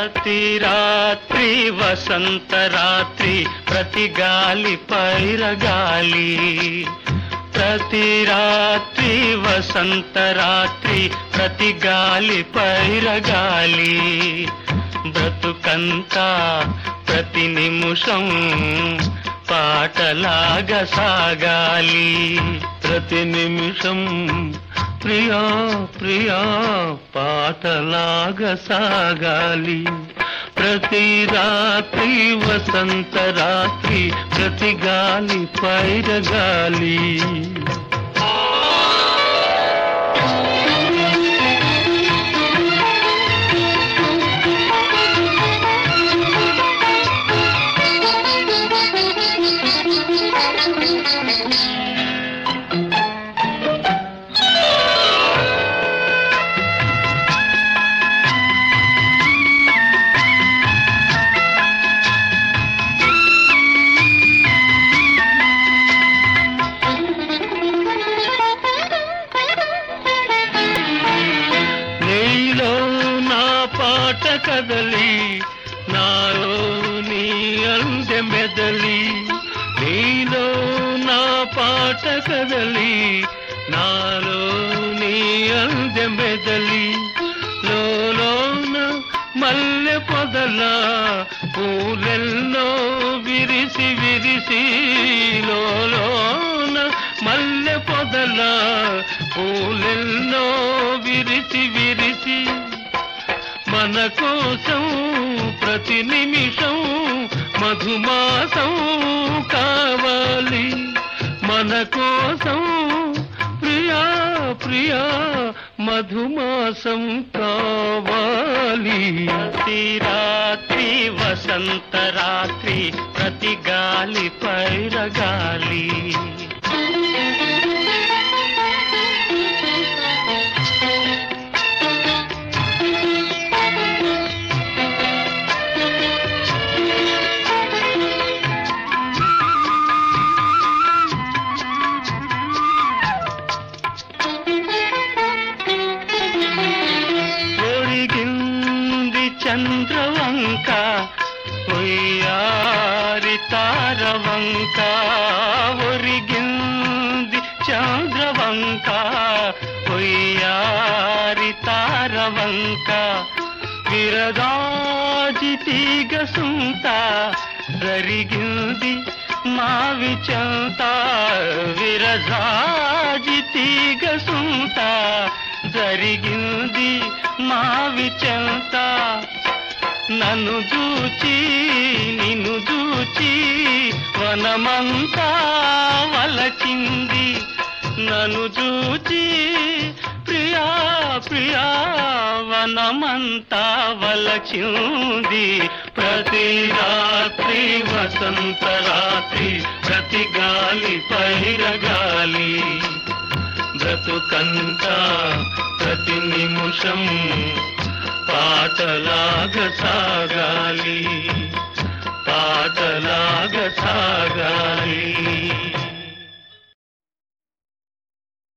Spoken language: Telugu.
ప్రతి రాత్రి వసంత రాత్రి ప్రతి గాలి పైరగాలి ప్రతి రాత్రి వసంత రాత్రి ప్రతి గాలి పైరగాలి బ్రతుకంతా ప్రతి నిమిషం పాటలాగా సాగాలి ప్రతి నిమిషం ప్రియా ప్రియా పాటలాగా సాగాలి ప్రతి రాత్రి వసంత రాత్రి ప్రతి గాలి పైరగాలి నీలో నా పాట కదలి నాలో నీ అందె మెదలి నీలో నా పాట కదలి నాలో నీ అందె మెదలి లోలోన మల్లె పొదల పూలెల్లో విరిసి విరిసి లోలోన మల్లె పొదల పూలెల్లో విరిసి విరిసి మన కోసం ప్రతి నిమిషం మధుమాసం కావాలి మన కోసం ప్రియా ప్రియా మధుమాసం కావాలి ప్రతి రాత్రి వసంత రాత్రి ప్రతి గాలి పైరగాలి ఒరిగింది చంద్రవంక ఒయ్యారి తారవంక ఒరిగింది చంద్రవంక ఒయ్యారి తారవంక విరదాజి తీగ సుంత జరిగింది మావి చంత విరజాజి తీగ సుంత జరిగింది మావి చెంత నన్ను చూచి నిన్ను చూచి వనమంతా వలచింది నన్ను చూచి ప్రియా ప్రియా వనమంతా వలచింది ప్రతి రాత్రి వసంత రాత్రి ప్రతి గాలి పైరగాలి బ్రతుకంతా ప్రతి నిమిషం పాటలాగా సాగాలి పాటలాగా సాగాలి